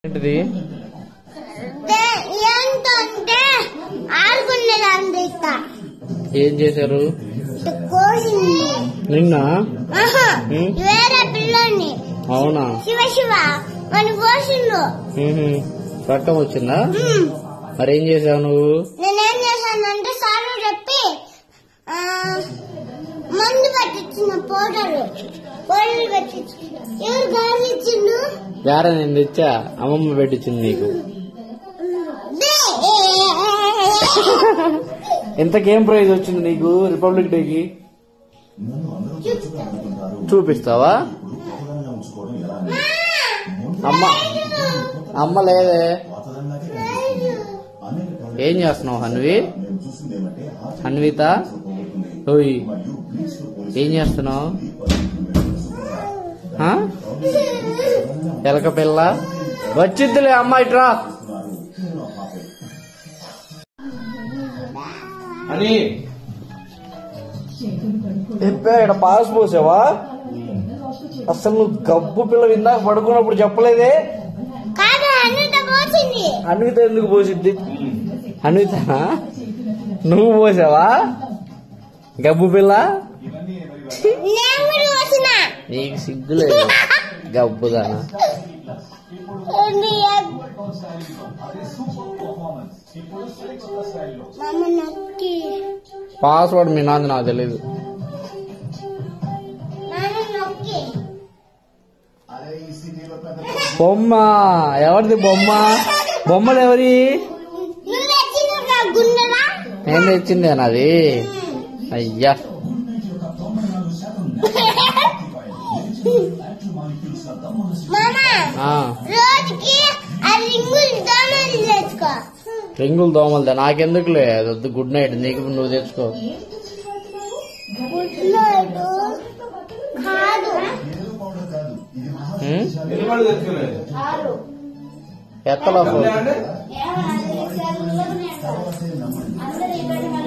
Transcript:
ఏంటిది దే- ఏంటంటే ఆడుకునేదాన్ని ఇక ఏం చేశారు కోసింది నిన్న ఆహా, హ్మ్? వేరే పిల్లని అవునా శివ శివ మన కోసిండు మ్హూ. రక్తం వచ్చిందా హ్మ్. మరి ఏం చేసావు నువ్వు నేనేం చేశానంటే సార్ చెప్పి ఆ, మందు పట్టించిన పౌడర్ పౌడర్ పట్టించి ఎవరు గాలి ఇచ్చిండు యారా నేను తెచ్చా అమ్మమ్మ పెట్టించింది నీకు దే. ఇంతకేం ప్రైజ్ వచ్చింది నీకు రిపబ్లిక్ డేకి చూపిస్తా. చూపిస్తావా అమ్మ అమ్మ లేదే ఏం చేస్తున్నావు హన్వి హన్విత ఓయ్ ఏం చేస్తున్నావు ఆ? ఎలక పిల్ల వచ్చిద్దిలే అమ్మ ఇట్రా అని చెప్పా ఇక్కడ పాస్ పోసావా అసలు నువ్వు గబ్బు పిల్ల ఇందాక పడుకున్నప్పుడు చెప్పలేదే కాదు అన్నిట పోసింది అన్విత ఎందుకు పోసిద్ది అన్విత నువ్వు పోసావా గబ్బు పిల్ల నేను కూడా పోసిన నీకు సిగ్గులేదు గబ్బుదానా ఏంది? మమ్మ నొక్కి పాస్వర్డ్ మీ నాది నాకు తెలీదు నాన్న నొక్కి బొమ్మ ఎవరిది బొమ్మ బొమ్మలు ఎవరి నువ్వు తెచ్చిన గుండెలా నేను తెచ్చిందే నాది అయ్యా మామ ఆ, రోజుకి ఆ రింగులు దోమలు తెచ్చుకో రింగులు దోమలదే నాకెందుకులే అదొద్దు గుడ్ నైట్ నీకు నువ్వు తెచ్చుకో గుడ్లోడు కాదు ఉం? ఎత్తలో ఫోన్